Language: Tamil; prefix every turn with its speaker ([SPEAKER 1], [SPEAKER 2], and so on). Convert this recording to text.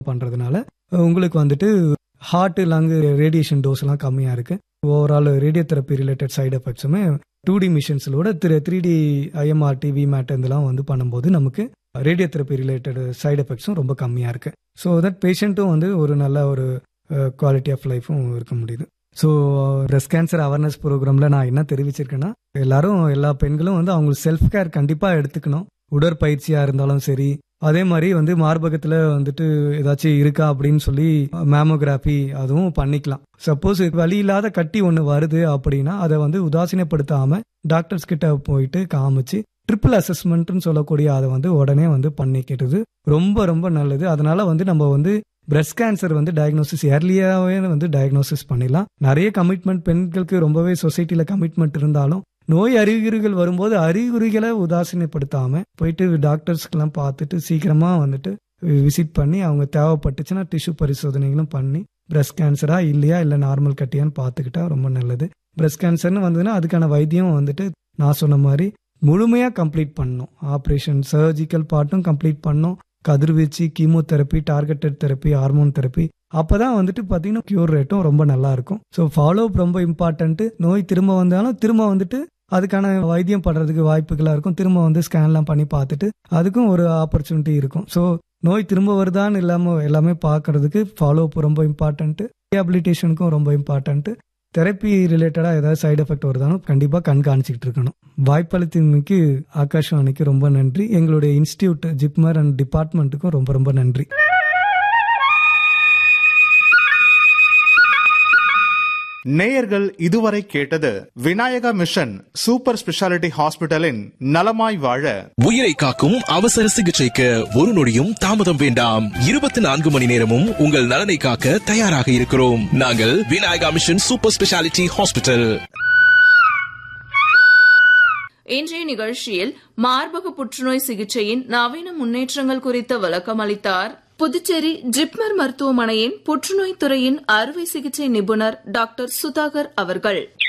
[SPEAKER 1] பண்றதுனால உங்களுக்கு வந்துட்டு ஹார்ட் லங் ரேடியேஷன் டோஸ் எல்லாம் கம்மியா இருக்கு overall radiotherapy related side எஃபெக்ட்ஸுமே டூ டி மிஷின்ஸோட three three D IMRT VMAT இதெல்லாம் வந்து பண்ணும்போது நமக்கு ரேடியோ தெரப்பி ரிலேட்டட் சைடு எஃபெக்ட்ஸும் ரொம்ப கம்மியா இருக்கு ஸோ தட் பேஷண்ட்டும் வந்து ஒரு நல்ல ஒரு குவாலிட்டி ஆஃப் லைஃபும் இருக்க முடியுது ஸோ பிரஸ்ட் கேன்சர் அவேர்னஸ் ப்ரோக்ராம்ல நான் என்ன தெரிவிச்சிருக்கேன்னா எல்லாரும் எல்லா பெண்களும் வந்து அவங்க செல்ஃப் கேர் கண்டிப்பா எடுத்துக்கணும் உடற்பயிற்சியா இருந்தாலும் சரி அதே மாதிரி வந்து மார்பகத்துல வந்துட்டு ஏதாச்சும் இருக்கா அப்படின்னு சொல்லி மேமோகிராஃபி அதுவும் பண்ணிக்கலாம் சப்போஸ் வலி இல்லாத கட்டி ஒன்று வருது அப்படின்னா அதை வந்து உதாசீனப்படுத்தாம டாக்டர்ஸ் கிட்ட போயிட்டு காமிச்சு ட்ரிபிள் அசஸ்மெண்ட்னு சொல்லக்கூடிய அதை வந்து உடனே வந்து பண்ணிக்கிறது ரொம்ப ரொம்ப நல்லது அதனால வந்து நம்ம வந்து பிரஸ்ட் கேன்சர் வந்து டயக்னோசிஸ் ஏர்லியாவே வந்து டயக்னோசிஸ் பண்ணிடலாம் நிறைய கமிட்மெண்ட் பெண்களுக்கு ரொம்பவே சொசைட்டில கமிட்மெண்ட் இருந்தாலும் நோய் அறிகுறிகள் வரும்போது அறிகுறிகளை உதாசீனப்படுத்தாம போயிட்டு டாக்டர்ஸ்க்கெல்லாம் பார்த்துட்டு சீக்கிரமா வந்துட்டு விசிட் பண்ணி அவங்க தேவைப்பட்டுச்சுன்னா டிஷ்யூ பரிசோதனைகளும் பண்ணி பிரஸ்ட் கேன்சரா இல்லையா இல்லை நார்மல் கட்டியான்னு பார்த்துக்கிட்டா ரொம்ப நல்லது பிரஸ்ட் கேன்சர்னு வந்ததுன்னா அதுக்கான வைத்தியம் வந்துட்டு நான் சொன்ன மாதிரி முழுமையா கம்ப்ளீட் பண்ணணும் ஆப்ரேஷன் சர்ஜிக்கல் பார்ட்டும் கம்ப்ளீட் பண்ணணும் கதிர்வீச்சு chemotherapy targeted therapy hormone therapy அப்பதான் வந்துட்டு பாத்தீங்கன்னா கியூர் ரேட்டும் ரொம்ப நல்லா இருக்கும் ஸோ ஃபாலோ அப் ரொம்ப இம்பார்ட்டன்ட் நோய் திரும்ப வந்தாலும் திரும்ப வந்துட்டு அதுக்கான வைத்தியம் பண்றதுக்கு வாய்ப்புகளா இருக்கும் திரும்ப வந்து ஸ்கேன்லாம் பண்ணி பார்த்துட்டு அதுக்கும் ஒரு ஆப்பர்ச்சுனிட்டி இருக்கும் ஸோ நோய் திரும்ப வருதான்னு இல்லாம எல்லாமே பார்க்கறதுக்கு ஃபாலோ அப் ரொம்ப இம்பார்ட்டன்ட் ரீஹாபிலிட்டேஷனுக்கும் ரொம்ப இம்பார்ட்டன்ட் தெரப்பி ரிலேட்டடா ஏதாவது சைடு எஃபெக்ட் வருதாலும் கண்டிப்பா கண்காணிச்சுக்கிட்டு இருக்கணும் வாய்ப்பளித்தமைக்கு ஆகாஷ்வாணிக்கு ரொம்ப நன்றி எங்களுடைய இன்ஸ்டியூட் ஜிப்மர் அண்ட் டிபார்ட்மெண்ட்டுக்கும் ரொம்ப ரொம்ப நன்றி
[SPEAKER 2] நேயர்கள் இதுவரை கேட்டது விநாயகா மிஷன் சூப்பர் ஸ்பெஷாலிட்டி ஹாஸ்பிட்டலின் நலமாய் வாழ
[SPEAKER 3] உயிரை காக்கும் அவசர சிகிச்சைக்கு ஒரு நொடியும் தாமதம் வேண்டாம் இருபத்தி நான்கு மணி நேரமும் உங்கள் நலனை காக்க தயாராக இருக்கிறோம் நாங்கள் Vinayaka mission super speciality hospital
[SPEAKER 4] இன்றைய நிகழ்ச்சியில் மார்பக புற்றுநோய் சிகிச்சையின் நவீன முன்னேற்றங்கள் குறித்து விளக்கம் அளித்தார் புதுச்சேரி ஜிப்மர் மருத்துவமனையின் புற்றுநோய் துறையின் அறுவை சிகிச்சை நிபுணர் டாக்டர் சுதாகர் அவர்கள்